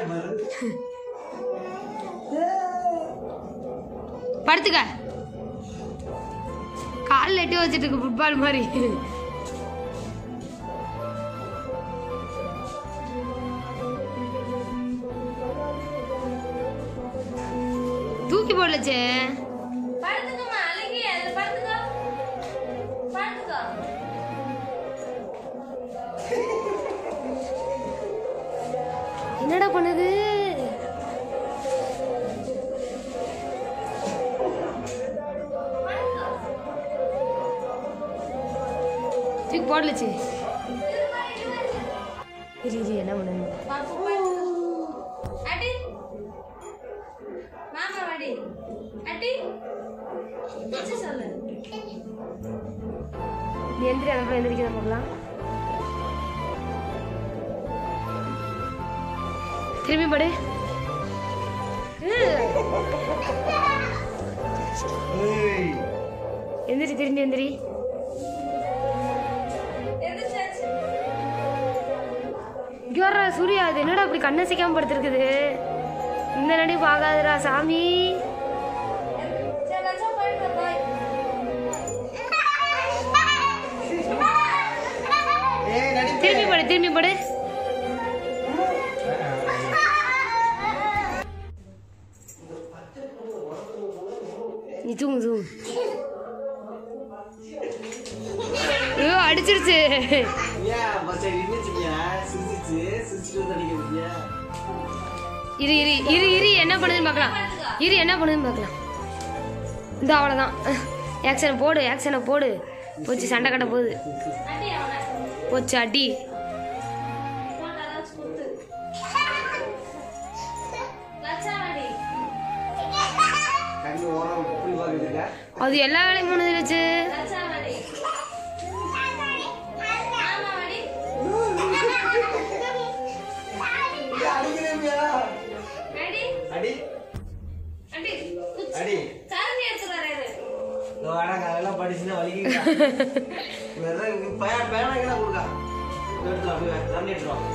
படுத்துக்க காலில் எட்டி வச்சுட்டு இருக்கு ஃபுட்பால் மாதிரி தூக்கி போடலச்சே படுத்துக்கம்மா அழகி அதுல படுத்துக்கோ படுத்துக்கோ என்னடா பண்ணுது தூக்கி போடலச்சு இரு இரு என்ன பண்ணுது பாப்பு படுத்துக்கோ அடி மாமா வாடி அடி வச்சு சொல்லு நீ எந்திரி அந்த பக்கம் எந்திரிக்கிற பார்க்கலாம் திரும்பி படு எந்திரி திரும்பி எந்திரி எந்திரிச்சாச்சு இங்க வர்ற சூர்யா அது என்னடா அப்படி கண்ணை சிக்காம படுத்திருக்குது இந்த நடி பார்க்காதடா சாமி சரி வச்சா போயிட்டு பாய் திரும்பி படு திரும்பி படு நீ தூங்கு தூங்கு ஐயோ அடிச்சிருச்சு இரு இரு இரு இரு என்ன பண்ணுதுன்னு பார்க்கலாம் இரு என்ன பண்ணுதுன்னு பார்க்கலாம் இந்த அவ்வளோதான் ஆக்ஷனை போடு ஆக்ஷனை போடு போச்சு சண்டை கட்ட போகுது அடி அவனை போச்சு அடி போட்டு அதாச்சும் குத்து லட்சா வாடி அது எல்லா வேலையும் பண்ணுது வச்சு லட்சா வாடி மாமா வாடி அடி அடி அடி குச்சி அடி கரண்டி எடுத்து வராரு இதோ வாடா, காலையில படிச்சுன்னா வலிக்குதுடா. வெறும் இங்க பய- பேனா கீனா கொடுக்கா. எடுத்துட்டு வா, போய் வா, தண்ணி எடுத்துட்டு வா.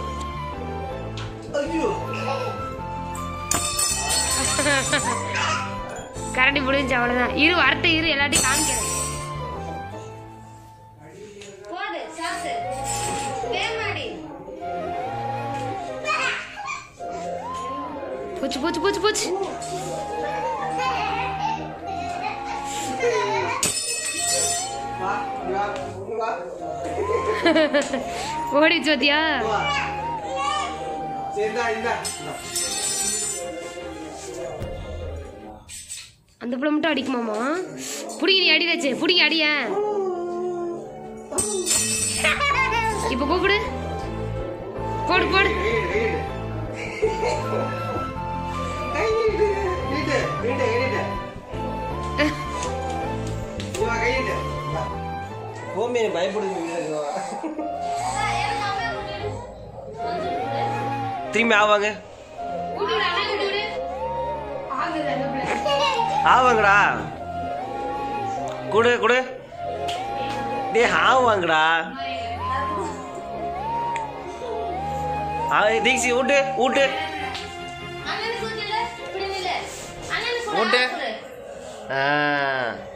ஐயோ கரண்டி முடிஞ்சு அவ்வளோதான் இரு வரட்டு இரு எல்லாத்தையும் காமிக்கிறேன் போடு சாத்து வேமாடி போச்சு போச்சு போச்சு போச்சு வா, இங்க வா, இங்க வா. ஓடிச்சு பாத்தியா இங்க வா. சரி, இந்தா, இந்தா, இந்தா. அந்த பிள்ளை மட்டும் அடிக்குமாமா புடிங்க நீ அடி வச்சு புடிங்க அடிய இப்போ கூப்பிடு போடு போடு கை நீட்டு. கை நீட்டு. நீட்டு, நீட்டு, கை நீட்டு. இங்க வா, கை நீட்டு. வா. கோமி எனக்கு பயப்படுது இங்க வா. எனக்கு அம்மா கூட்டிடு கொஞ்சம் திரும்பி ஆவாங்க ஊட்டி விடு அண்ணா ஊட்டி விடு ஆகுது அந்த பிள்ளை ஆவாங்கடா கொடு கொடு டேய் ஆவாங்கடா ஆ தீக்ஷி ஊட்டு ஊட்டு அண்ணனுக்கு கூட்டிடு இப்படி நில்லு அண்ணனுக்கு ஓட்டு. கொடு ஆ